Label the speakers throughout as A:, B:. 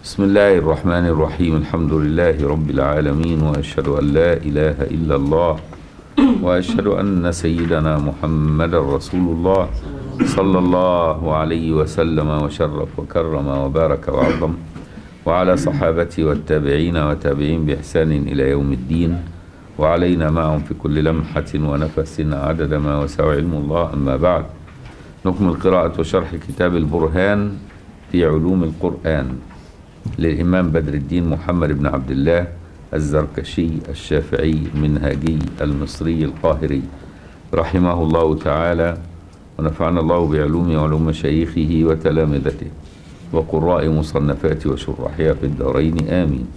A: بسم الله الرحمن الرحيم الحمد لله رب العالمين وأشهد أن لا إله إلا الله وأشهد أن سيدنا محمد رسول الله صلى الله عليه وسلم وشرف وكرم وبارك وعظم وعلى صحابته والتابعين وتابعين بإحسان إلى يوم الدين وعلينا معهم في كل لمحة ونفس عدد ما وسع علم الله أما بعد نكمل قراءة وشرح كتاب البرهان في علوم القرآن للإمام بدر الدين محمد بن عبد الله الزركشي الشافعي المنهاجي المصري القاهري رحمه الله تعالى ونفعنا الله بعلومه وعلوم مشايخه وتلامذته وقراء مصنفاته وشراحها في الدارين آمين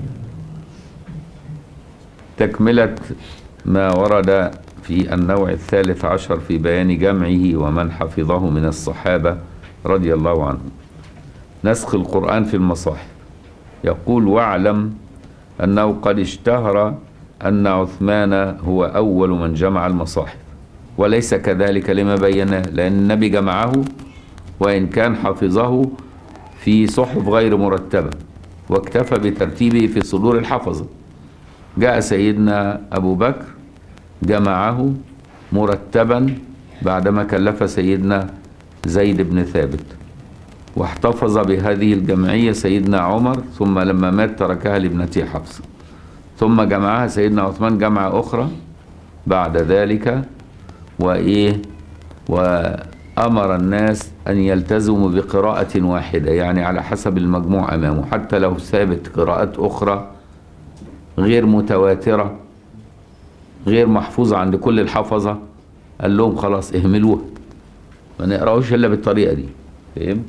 A: تكملة ما ورد في النوع الثالث عشر في بيان جمعه ومن حفظه من الصحابة رضي الله عنهم نسخ القرآن في المصاحف يقول واعلم أنه قد اشتهر أن عثمان هو أول من جمع المصاحف وليس كذلك لما بيناه لأن النبي جمعه وإن كان حفظه في صحف غير مرتبة واكتفى بترتيبه في صدور الحفظة جاء سيدنا أبو بكر جمعه مرتبا بعدما كلف سيدنا زيد بن ثابت واحتفظ بهذه الجمعية سيدنا عمر ثم لما مات تركها لابنته حفصة ثم جمعها سيدنا عثمان جمعة أخرى بعد ذلك وإيه وأمر الناس أن يلتزموا بقراءة واحدة يعني على حسب المجموع أمامه حتى لو ثابت قراءات أخرى غير متواترة غير محفوظة عند كل الحفظة قال لهم خلاص اهملوها ما نقراوش إلا بالطريقة دي فهمت؟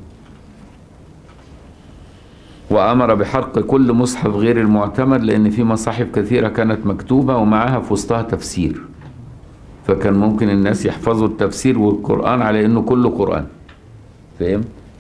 A: وأمر بحرق كل مصحف غير المعتمد لأن في مصاحف كثيرة كانت مكتوبة ومعاها في وسطها تفسير فكان ممكن الناس يحفظوا التفسير والقرآن على إنه كله قرآن فهم؟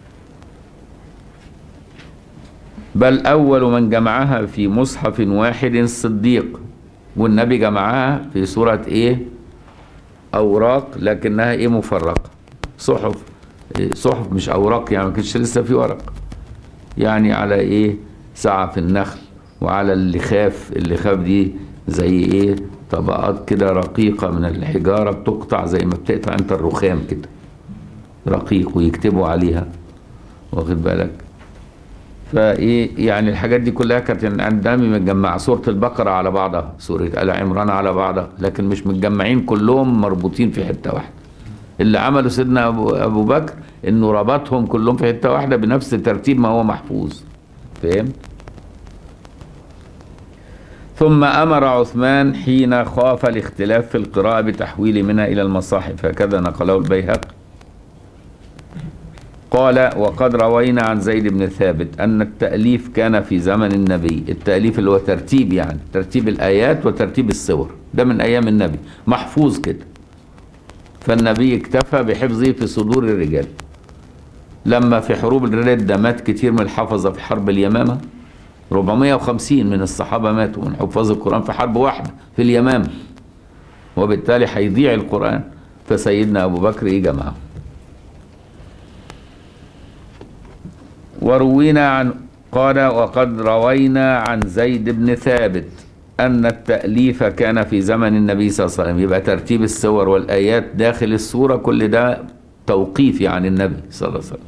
A: بل أول من جمعها في مصحف واحد الصديق والنبي جمعها في سورة إيه؟ أوراق لكنها إيه مفرقة صحف صحف مش أوراق يعني ما كانش لسه في ورق يعني على ايه سعف النخل وعلى اللخاف اللخاف دي زي ايه طبقات كده رقيقة من الحجارة بتقطع زي ما بتقطع انت الرخام كده رقيق ويكتبوا عليها واخد بالك فايه يعني الحاجات دي كلها كانت عندنا متجمعة سورة البقرة على بعضها سورة آل عمران على بعضها لكن مش متجمعين كلهم مربوطين في حتة واحدة اللي عمله سيدنا أبو, أبو بكر انه ربطهم كلهم في حته واحده بنفس ترتيب ما هو محفوظ فهمت ثم امر عثمان حين خاف الاختلاف في القراءه بتحويل منها الى المصاحف هكذا نقله البيهقي قال وقد روينا عن زيد بن ثابت ان التاليف كان في زمن النبي التاليف اللي هو ترتيب يعني ترتيب الايات وترتيب السور ده من ايام النبي محفوظ كده فالنبي اكتفى بحفظه في صدور الرجال لما في حروب الردة مات كتير من الحفظة في حرب اليمامة 450 من الصحابة ماتوا من حفاظ القرآن في حرب واحدة في اليمامة وبالتالي هيضيع القرآن فسيدنا أبو بكر إيه جمعه وروينا عن قال وقد روينا عن زيد بن ثابت أن التأليف كان في زمن النبي صلى الله عليه وسلم يبقى ترتيب السور والآيات داخل السورة كل ده توقيفي عن النبي صلى الله عليه وسلم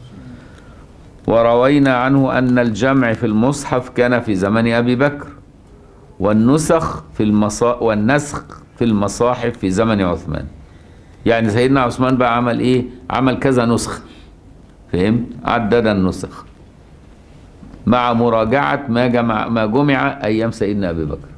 A: وروينا عنه أن الجمع في المصحف كان في زمن أبي بكر والنسخ في المصا والنسخ في المصاحف في زمن عثمان يعني سيدنا عثمان بقى عمل ايه عمل كذا نسخ فهمت عدد النسخ مع مراجعة ما جمع ما جمع أيام سيدنا أبي بكر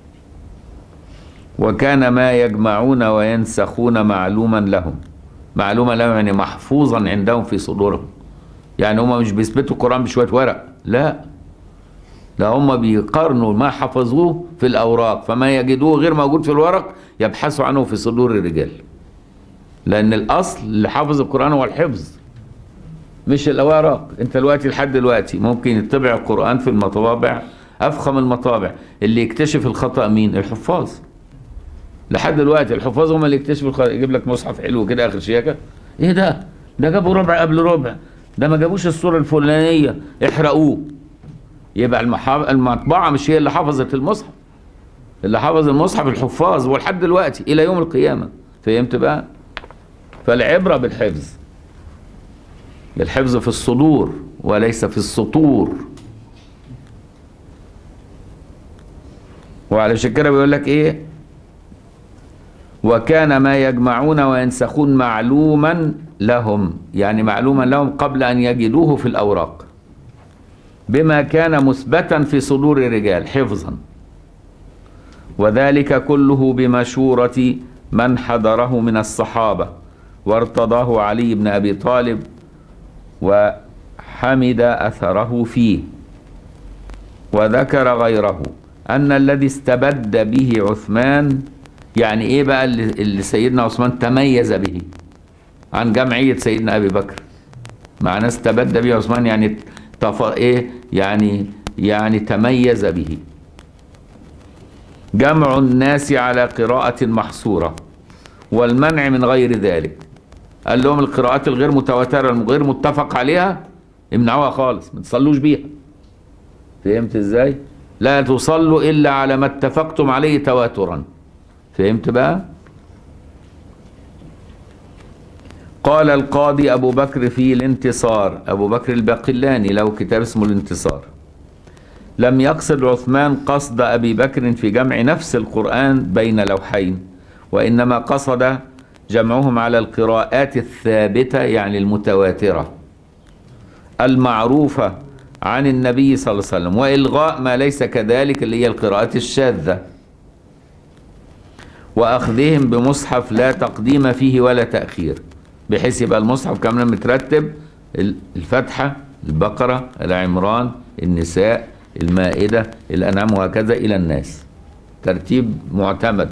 A: وكان ما يجمعون وينسخون معلوما لهم معلومة لهم يعني محفوظا عندهم في صدورهم يعني هم مش بيثبتوا القرآن بشوية ورق لا ده هم بيقارنوا ما حفظوه في الأوراق فما يجدوه غير موجود في الورق يبحثوا عنه في صدور الرجال لأن الأصل اللي حافظ القرآن هو الحفظ مش الأوراق أنت دلوقتي لحد دلوقتي ممكن يطبع القرآن في المطابع أفخم المطابع اللي يكتشف الخطأ مين الحفاظ لحد دلوقتي الحفاظ هم اللي يكتشفوا الخطأ يجيب لك مصحف حلو كده آخر شياكة إيه ده ده جابوا ربع قبل ربع ده ما جابوش الصورة الفلانية احرقوه يبقى المحا- المطبعة مش هي اللي حفظت المصحف اللي حفظ المصحف الحفاظ ولحد دلوقتي إلى يوم القيامة فهمت بقى فالعبرة بالحفظ الحفظ في الصدور وليس في السطور وعلشان كده بيقول لك ايه وكان ما يجمعون وينسخون معلوما لهم يعني معلوما لهم قبل ان يجدوه في الاوراق بما كان مثبتا في صدور الرجال حفظا وذلك كله بمشورة من حضره من الصحابة وارتضاه علي بن أبي طالب وحمد أثره فيه وذكر غيره أن الذي استبد به عثمان يعني إيه بقى اللي اللي سيدنا عثمان تميز به عن جمعية سيدنا أبي بكر معناه استبد به عثمان يعني تف... إيه يعني يعني تميز به جمع الناس على قراءة محصورة والمنع من غير ذلك قال لهم القراءات الغير متواترة الغير متفق عليها امنعوها خالص ما تصلوش بيها فهمت ازاي لا تصلوا الا على ما اتفقتم عليه تواترا فهمت بقى قال القاضي ابو بكر في الانتصار ابو بكر الباقلاني له كتاب اسمه الانتصار لم يقصد عثمان قصد ابي بكر في جمع نفس القران بين لوحين وانما قصد جمعهم على القراءات الثابته يعني المتواتره المعروفه عن النبي صلى الله عليه وسلم والغاء ما ليس كذلك اللي هي القراءات الشاذه واخذهم بمصحف لا تقديم فيه ولا تاخير بحيث يبقى المصحف كاملا مترتب الفتحه البقره العمران النساء المائده الانعام وهكذا الى الناس ترتيب معتمد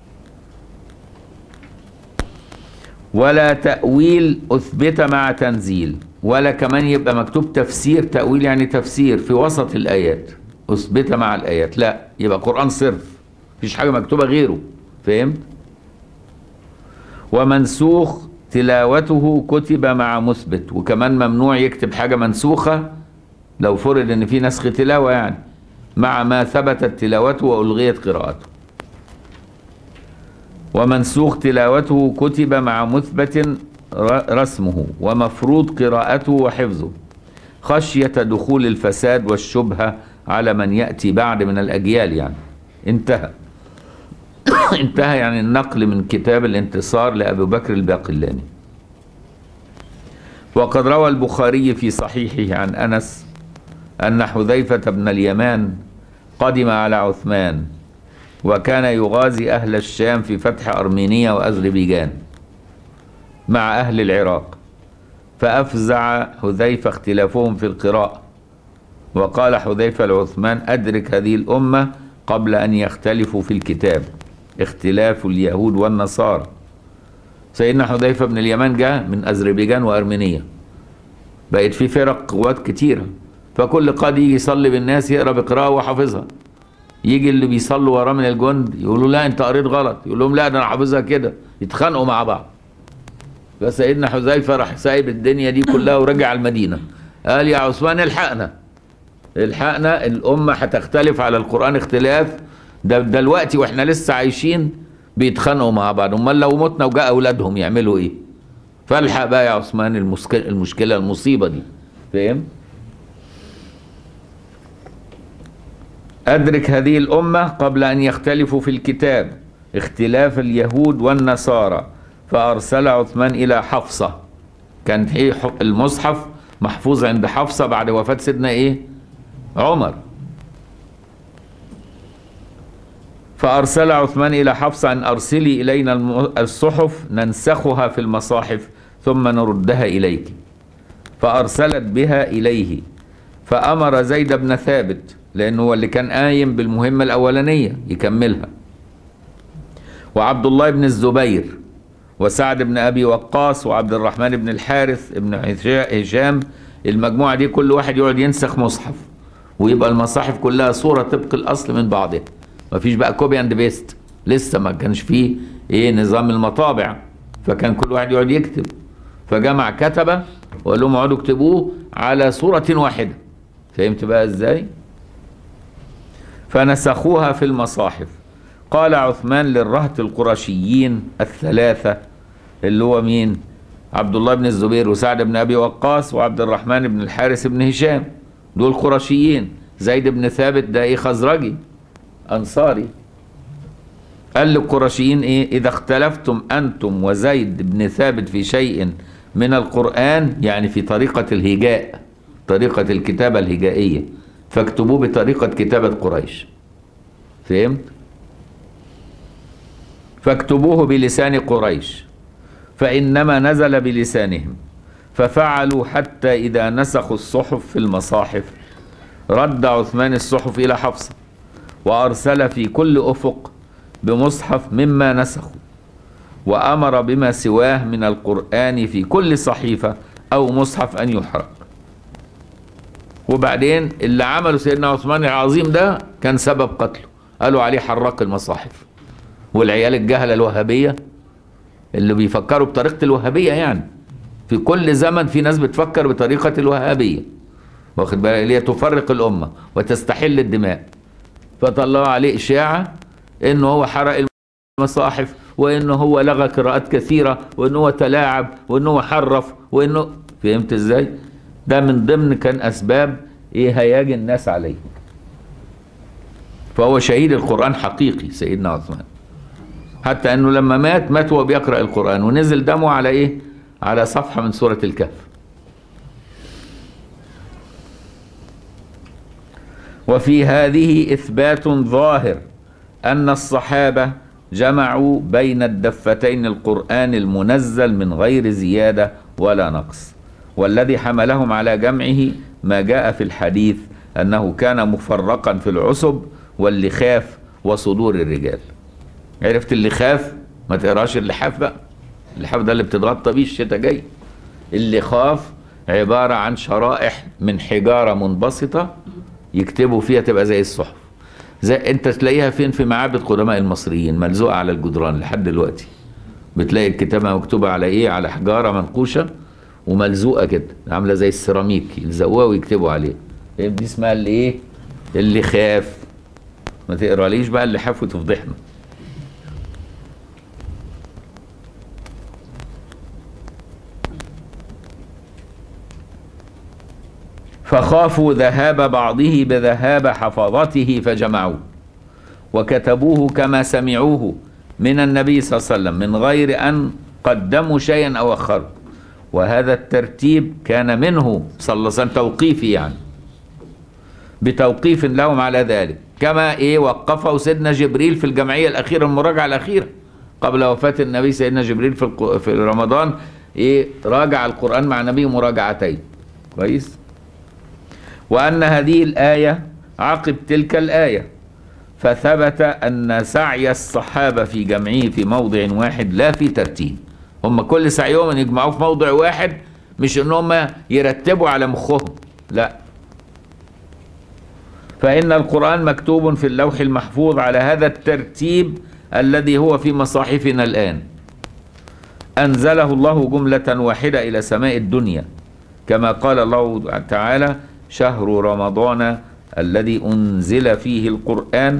A: ولا تأويل أثبت مع تنزيل ولا كمان يبقى مكتوب تفسير تأويل يعني تفسير في وسط الآيات أثبت مع الآيات لا يبقى قرآن صرف مفيش حاجة مكتوبة غيره فهمت ومنسوخ تلاوته كتب مع مثبت وكمان ممنوع يكتب حاجة منسوخة لو فرض ان في نسخ تلاوة يعني مع ما ثبتت تلاوته وألغيت قراءته ومنسوخ تلاوته كتب مع مثبت رسمه ومفروض قراءته وحفظه خشية دخول الفساد والشبهة على من يأتي بعد من الأجيال يعني انتهى انتهى يعني النقل من كتاب الانتصار لأبي بكر الباقلاني وقد روى البخاري في صحيحه عن أنس أن حذيفة بن اليمان قدم على عثمان وكان يغازي أهل الشام في فتح أرمينيا وأذربيجان مع أهل العراق فأفزع حذيفة اختلافهم في القراءة وقال حذيفة لعثمان أدرك هذه الأمة قبل أن يختلفوا في الكتاب اختلاف اليهود والنصارى سيدنا حذيفة بن اليمان جاء من أذربيجان وأرمينيا بقت في فرق قوات كتيرة فكل قاضي يجي يصلي بالناس يقرأ بقراءة وحافظها يجي اللي بيصلوا وراه من الجند يقولوا لا انت قريت غلط يقول لهم لا ده انا حافظها كده يتخانقوا مع بعض فسيدنا حذيفه راح سايب الدنيا دي كلها ورجع المدينه قال يا عثمان الحقنا الحقنا الامه هتختلف على القران اختلاف ده دلوقتي واحنا لسه عايشين بيتخانقوا مع بعض امال لو متنا وجاء اولادهم يعملوا ايه فالحق بقى يا عثمان المشكله المشكله المصيبه دي فاهم أدرك هذه الأمة قبل أن يختلفوا في الكتاب اختلاف اليهود والنصارى فأرسل عثمان إلى حفصة كان إيه المصحف محفوظ عند حفصة بعد وفاة سيدنا إيه عمر فأرسل عثمان إلى حفصة أن أرسلي إلينا الصحف ننسخها في المصاحف ثم نردها إليك فأرسلت بها إليه فأمر زيد بن ثابت لأنه هو اللي كان قايم بالمهمة الأولانية يكملها وعبد الله بن الزبير وسعد بن أبي وقاص وعبد الرحمن بن الحارث بن هشام المجموعة دي كل واحد يقعد ينسخ مصحف ويبقى المصاحف كلها صورة طبق الأصل من بعضها مفيش بقى كوبي اند بيست لسه ما كانش فيه ايه نظام المطابع فكان كل واحد يقعد يكتب فجمع كتبة وقال لهم اقعدوا اكتبوه على صورة واحدة فهمت بقى ازاي؟ فنسخوها في المصاحف قال عثمان للرهط القرشيين الثلاثة اللي هو مين عبد الله بن الزبير وسعد بن أبي وقاص وعبد الرحمن بن الحارث بن هشام دول قرشيين زيد بن ثابت ده ايه خزرجي أنصاري قال للقرشيين ايه اذا اختلفتم انتم وزيد بن ثابت في شيء من القرآن يعني في طريقة الهجاء طريقة الكتابة الهجائية فاكتبوه بطريقة كتابة قريش فهمت فاكتبوه بلسان قريش فإنما نزل بلسانهم ففعلوا حتى إذا نسخوا الصحف في المصاحف رد عثمان الصحف إلى حفصة وأرسل في كل أفق بمصحف مما نسخوا وأمر بما سواه من القرآن في كل صحيفة أو مصحف أن يحرق وبعدين اللي عمله سيدنا عثمان العظيم ده كان سبب قتله قالوا عليه حراق المصاحف والعيال الجهلة الوهابية اللي بيفكروا بطريقة الوهابية يعني في كل زمن في ناس بتفكر بطريقة الوهابية واخد بالك اللي هي تفرق الأمة وتستحل الدماء فطلعوا عليه إشاعة إنه هو حرق المصاحف وإنه هو لغى قراءات كثيرة وإنه هو تلاعب وإنه هو حرف وإنه فهمت إزاي؟ ده من ضمن كان أسباب إيه هياج الناس عليه فهو شهيد القرآن حقيقي سيدنا عثمان حتى انه لما مات مات وهو بيقرا القران ونزل دمه على ايه على صفحه من سوره الكهف وفي هذه اثبات ظاهر ان الصحابه جمعوا بين الدفتين القران المنزل من غير زياده ولا نقص والذي حملهم على جمعه ما جاء في الحديث انه كان مفرقا في العصب واللخاف وصدور الرجال عرفت اللي خاف ما تقراش اللحاف بقى اللحاف ده اللي بتتغطى بيه الشتاء جاي اللي خاف عبارة عن شرائح من حجارة منبسطة يكتبوا فيها تبقى زي الصحف زي انت تلاقيها فين في معابد قدماء المصريين ملزوقة على الجدران لحد دلوقتي بتلاقي الكتابة مكتوبة على ايه على حجارة منقوشة وملزوقة كده عاملة زي السيراميك يلزقوها ويكتبوا عليه دي اسمها اللي ايه اللي خاف ما تقراليش بقى اللحاف وتفضحنا فخافوا ذهاب بعضه بذهاب حفظته فجمعوه وكتبوه كما سمعوه من النبي صلى الله عليه وسلم من غير أن قدموا شيئا أو أخروا وهذا الترتيب كان منه صلى الله عليه وسلم توقيفي يعني بتوقيف لهم على ذلك كما ايه وقفه سيدنا جبريل في الجمعيه الاخيره المراجعه الاخيره قبل وفاه النبي سيدنا جبريل في في رمضان ايه راجع القران مع النبي مراجعتين كويس وأن هذه الآية عقب تلك الآية فثبت أن سعي الصحابة في جمعه في موضع واحد لا في ترتيب هم كل سعيهم أن يجمعوه في موضع واحد مش أن هم يرتبوا على مخهم لا فإن القرآن مكتوب في اللوح المحفوظ على هذا الترتيب الذي هو في مصاحفنا الآن أنزله الله جملة واحدة إلى سماء الدنيا كما قال الله تعالى شهر رمضان الذي أنزل فيه القرآن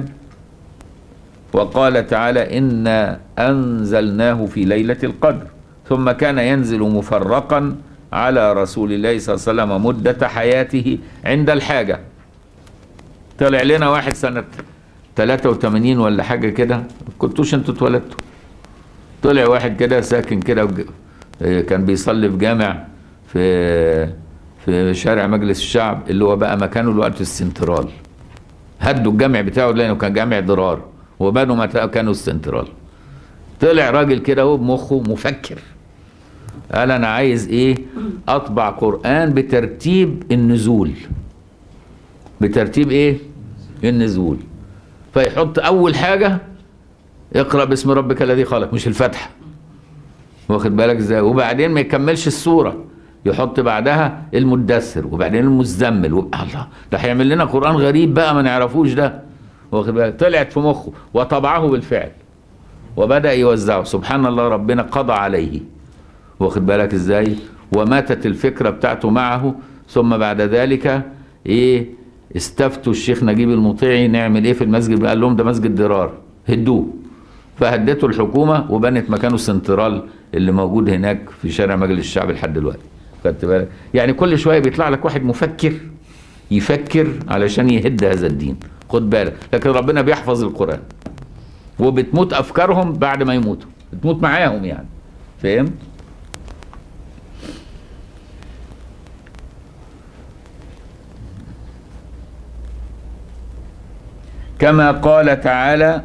A: وقال تعالى إنا أنزلناه في ليلة القدر ثم كان ينزل مفرقا على رسول الله صلى الله عليه وسلم مدة حياته عند الحاجة طلع لنا واحد سنة 83 ولا حاجة كده كنتوش انتوا اتولدتوا طلع واحد كده ساكن كده كان بيصلي في جامع في في شارع مجلس الشعب اللي هو بقى مكانه الوقت السنترال هدوا الجامع بتاعه لانه كان جامع ضرار وبنوا مكانه السنترال طلع راجل كده هو بمخه مفكر قال انا عايز ايه اطبع قران بترتيب النزول بترتيب ايه النزول فيحط اول حاجه اقرا باسم ربك الذي خلق مش الفتحه واخد بالك ازاي وبعدين ما يكملش السوره يحط بعدها المدثر وبعدين المزمل و... الله ده هيعمل لنا قران غريب بقى ما نعرفوش ده واخد بالك طلعت في مخه وطبعه بالفعل وبدا يوزعه سبحان الله ربنا قضى عليه واخد بالك ازاي وماتت الفكره بتاعته معه ثم بعد ذلك ايه استفتوا الشيخ نجيب المطيعي نعمل ايه في المسجد قال لهم ده مسجد ضرار هدوه فهدته الحكومه وبنت مكانه السنترال اللي موجود هناك في شارع مجلس الشعب لحد دلوقتي خدت بالك يعني كل شويه بيطلع لك واحد مفكر يفكر علشان يهد هذا الدين خد بالك لكن ربنا بيحفظ القران وبتموت افكارهم بعد ما يموتوا بتموت معاهم يعني فهمت كما قال تعالى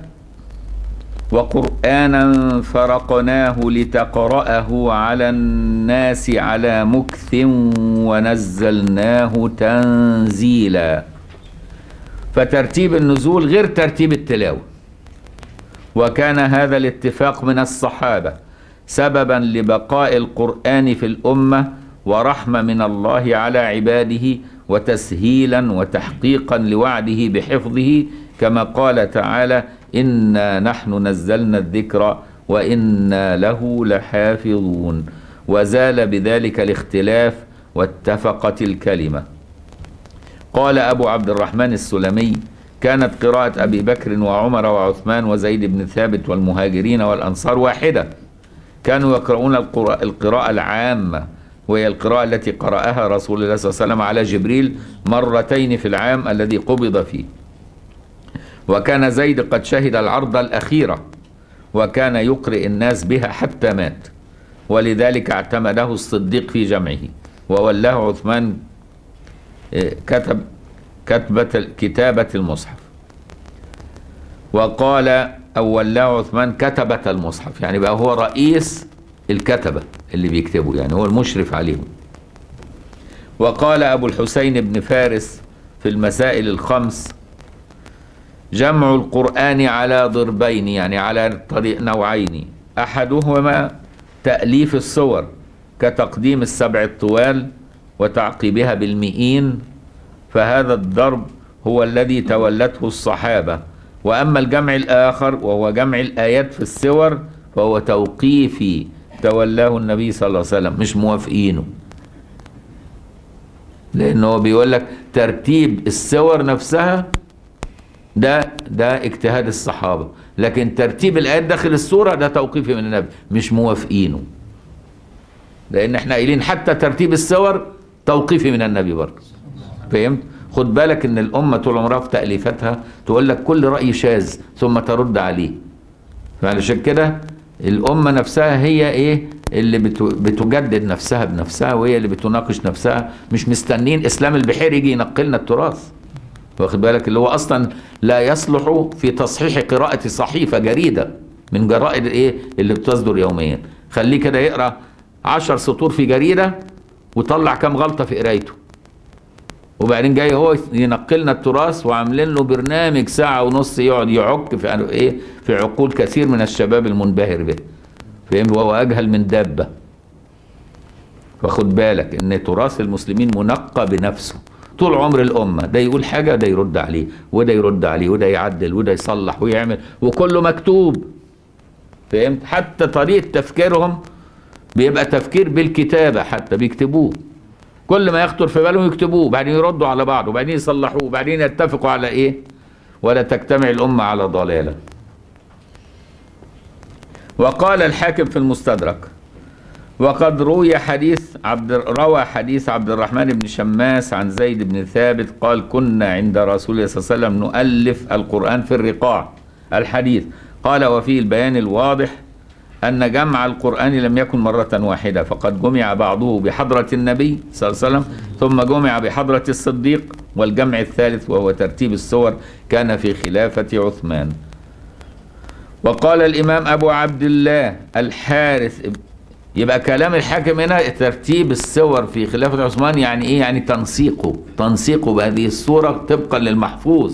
A: وقرآنا فرقناه لتقرأه على الناس على مكث ونزلناه تنزيلا فترتيب النزول غير ترتيب التلاوة وكان هذا الاتفاق من الصحابة سببا لبقاء القرآن في الأمة ورحمة من الله على عباده وتسهيلا وتحقيقا لوعده بحفظه كما قال تعالى إنا نحن نزلنا الذكر وإنا له لحافظون وزال بذلك الاختلاف واتفقت الكلمة قال أبو عبد الرحمن السلمي كانت قراءة أبي بكر وعمر وعثمان وزيد بن ثابت والمهاجرين والأنصار واحدة كانوا يقرؤون القراءة العامة وهي القراءة التي قرأها رسول الله صلى الله عليه وسلم على جبريل مرتين في العام الذي قبض فيه وكان زيد قد شهد العرض الأخيرة وكان يقرئ الناس بها حتى مات ولذلك اعتمده الصديق في جمعه وولاه عثمان كتب كتبة كتابة المصحف وقال أو ولاه عثمان كتبة المصحف يعني بقى هو رئيس الكتبة اللي بيكتبوا يعني هو المشرف عليهم وقال أبو الحسين بن فارس في المسائل الخمس جمع القرآن على ضربين يعني على طريق نوعين أحدهما تأليف الصور كتقديم السبع الطوال وتعقيبها بالمئين فهذا الضرب هو الذي تولته الصحابة وأما الجمع الآخر وهو جمع الآيات في السور فهو توقيفي تولاه النبي صلى الله عليه وسلم مش موافقينه لأنه بيقول لك ترتيب السور نفسها ده ده اجتهاد الصحابه لكن ترتيب الايات داخل السوره ده توقيفي من النبي مش موافقينه لان احنا قايلين حتى ترتيب السور توقيفي من النبي برضه فهمت خد بالك ان الامه طول عمرها في تاليفاتها تقول لك كل راي شاذ ثم ترد عليه فعلشان كده الامه نفسها هي ايه اللي بتجدد نفسها بنفسها وهي اللي بتناقش نفسها مش مستنين اسلام البحيري يجي ينقلنا التراث واخد بالك اللي هو اصلا لا يصلح في تصحيح قراءة صحيفة جريدة من جرائد الايه اللي بتصدر يوميا خليه كده يقرا عشر سطور في جريدة وطلع كام غلطة في قرايته وبعدين جاي هو ينقلنا التراث وعاملين له برنامج ساعة ونص يقعد يعك في ايه في عقول كثير من الشباب المنبهر به فاهم وهو اجهل من دابة فخد بالك ان تراث المسلمين منقى بنفسه طول عمر الأمة ده يقول حاجة ده يرد عليه وده يرد عليه وده يعدل وده يصلح ويعمل وكله مكتوب فهمت حتى طريقة تفكيرهم بيبقى تفكير بالكتابة حتى بيكتبوه كل ما يخطر في بالهم يكتبوه وبعدين يردوا على بعض وبعدين يصلحوه وبعدين يتفقوا على ايه ولا تجتمع الأمة على ضلالة وقال الحاكم في المستدرك وقد روي حديث عبد روى حديث عبد الرحمن بن شماس عن زيد بن ثابت قال كنا عند رسول الله صلى الله عليه وسلم نؤلف القرآن في الرقاع الحديث قال وفيه البيان الواضح أن جمع القرآن لم يكن مرة واحدة فقد جمع بعضه بحضرة النبي صلى الله عليه وسلم ثم جمع بحضرة الصديق والجمع الثالث وهو ترتيب السور كان في خلافة عثمان وقال الإمام أبو عبد الله الحارث يبقى كلام الحاكم هنا ترتيب السور في خلافة عثمان يعني ايه يعني تنسيقه تنسيقه بهذه الصورة طبقا للمحفوظ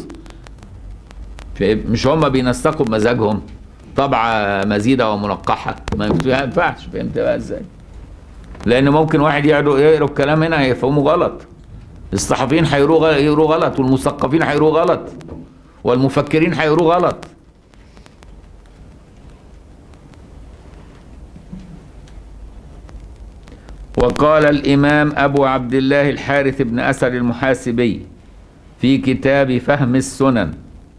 A: مش هم بينسقوا بمزاجهم طبعة مزيدة ومنقحة ما ينفعش فهمت بقى ازاي لان ممكن واحد يقعدوا يقروا الكلام هنا هيفهموا غلط الصحفيين هيقروا غلط والمثقفين هيقروا غلط والمفكرين هيقروا غلط وقال الإمام أبو عبد الله الحارث بن أسد المحاسبي في كتاب فهم السنن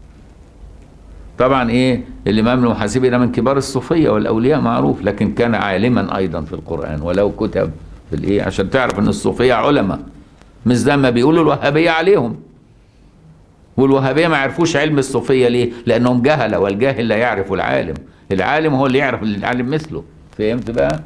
A: طبعا ايه الامام المحاسبي ده من كبار الصوفيه والاولياء معروف لكن كان عالما ايضا في القران ولو كتب في الايه عشان تعرف ان الصوفيه علماء مش زي ما بيقولوا الوهابيه عليهم والوهابيه ما يعرفوش علم الصوفيه ليه لانهم جهله والجاهل لا يعرف العالم العالم هو اللي يعرف اللي العالم مثله فهمت بقى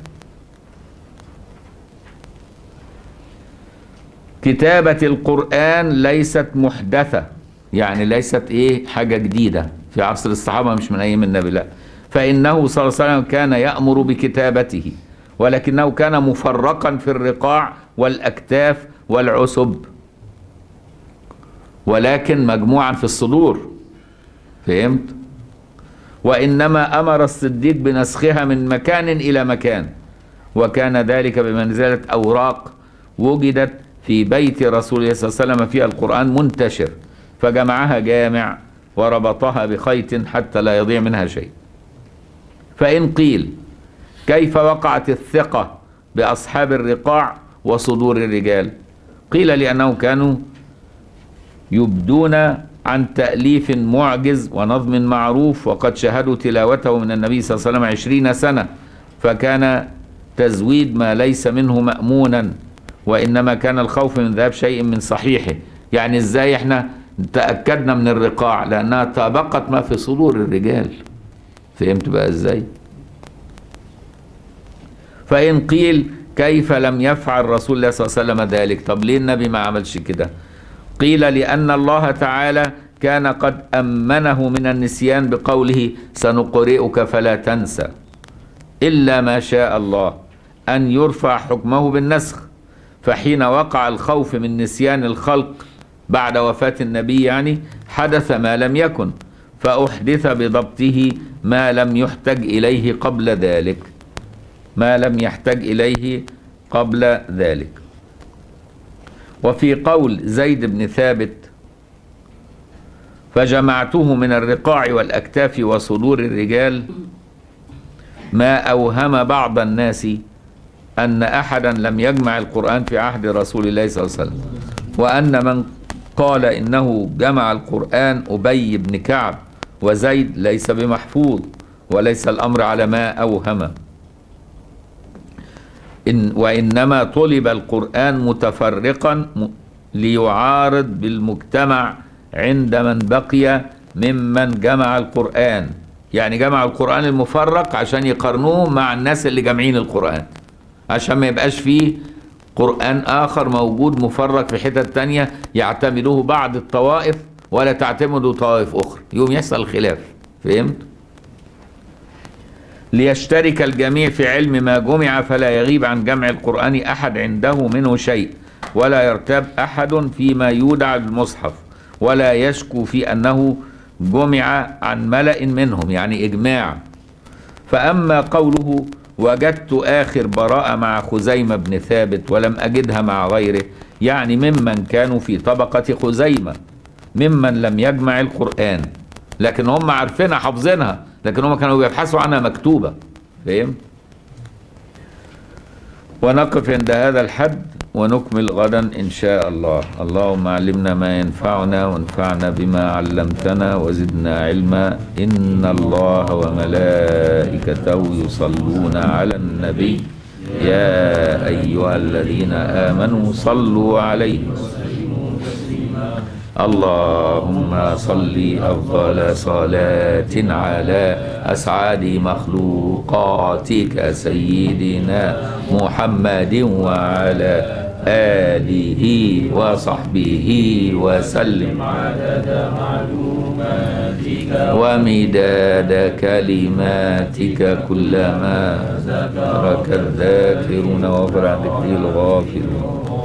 A: كتابة القرآن ليست محدثة يعني ليست ايه حاجة جديدة في عصر الصحابة مش من أيام النبي لا فإنه صلى الله عليه وسلم كان يأمر بكتابته ولكنه كان مفرقا في الرقاع والأكتاف والعسب ولكن مجموعا في الصدور فهمت وإنما أمر الصديق بنسخها من مكان إلى مكان وكان ذلك بمنزلة أوراق وجدت في بيت رسول الله صلى الله عليه وسلم فيها القرآن منتشر فجمعها جامع وربطها بخيط حتى لا يضيع منها شيء فإن قيل كيف وقعت الثقة بأصحاب الرقاع وصدور الرجال قيل لأنهم كانوا يبدون عن تأليف معجز ونظم معروف وقد شهدوا تلاوته من النبي صلى الله عليه وسلم عشرين سنة فكان تزويد ما ليس منه مأمونا وإنما كان الخوف من ذهاب شيء من صحيحه يعني إزاي إحنا تأكدنا من الرقاع لأنها طابقت ما في صدور الرجال فهمت بقى إزاي فإن قيل كيف لم يفعل رسول الله صلى الله عليه وسلم ذلك طب ليه النبي ما عملش كده قيل لأن الله تعالى كان قد أمنه من النسيان بقوله سنقرئك فلا تنسى إلا ما شاء الله أن يرفع حكمه بالنسخ فحين وقع الخوف من نسيان الخلق بعد وفاة النبي يعني حدث ما لم يكن فأحدث بضبطه ما لم يحتج إليه قبل ذلك ما لم يحتج إليه قبل ذلك وفي قول زيد بن ثابت فجمعته من الرقاع والأكتاف وصدور الرجال ما أوهم بعض الناس أن أحدا لم يجمع القرآن في عهد رسول الله صلى الله عليه وسلم وأن من قال إنه جمع القرآن أبي بن كعب وزيد ليس بمحفوظ وليس الأمر على ما أوهم إن وإنما طلب القرآن متفرقا ليعارض بالمجتمع عند من بقي ممن جمع القرآن يعني جمع القرآن المفرق عشان يقارنوه مع الناس اللي جامعين القرآن عشان ما يبقاش فيه قرآن آخر موجود مفرق في حتت تانية يعتمدوه بعض الطوائف ولا تعتمده طوائف أخرى يوم يحصل خلاف فهمت؟ ليشترك الجميع في علم ما جمع فلا يغيب عن جمع القرآن أحد عنده منه شيء ولا يرتاب أحد فيما يودع المصحف ولا يشكو في أنه جمع عن ملأ منهم يعني إجماع فأما قوله وجدت آخر براءة مع خزيمة بن ثابت ولم أجدها مع غيره يعني ممن كانوا في طبقة خزيمة ممن لم يجمع القرآن لكن هم عارفينها حافظينها لكن هم كانوا بيبحثوا عنها مكتوبة فاهم ونقف عند هذا الحد ونكمل غدا إن شاء الله اللهم علمنا ما ينفعنا وانفعنا بما علمتنا وزدنا علما إن الله وملائكته يصلون على النبي يا أيها الذين آمنوا صلوا عليه اللهم صل أفضل صلاة على أسعد مخلوقاتك سيدنا محمد وعلى آله وصحبه وسلم عدد معلوماتك ومداد كلماتك كلما ذكرك الذاكرون وفرع ذكر الغافلون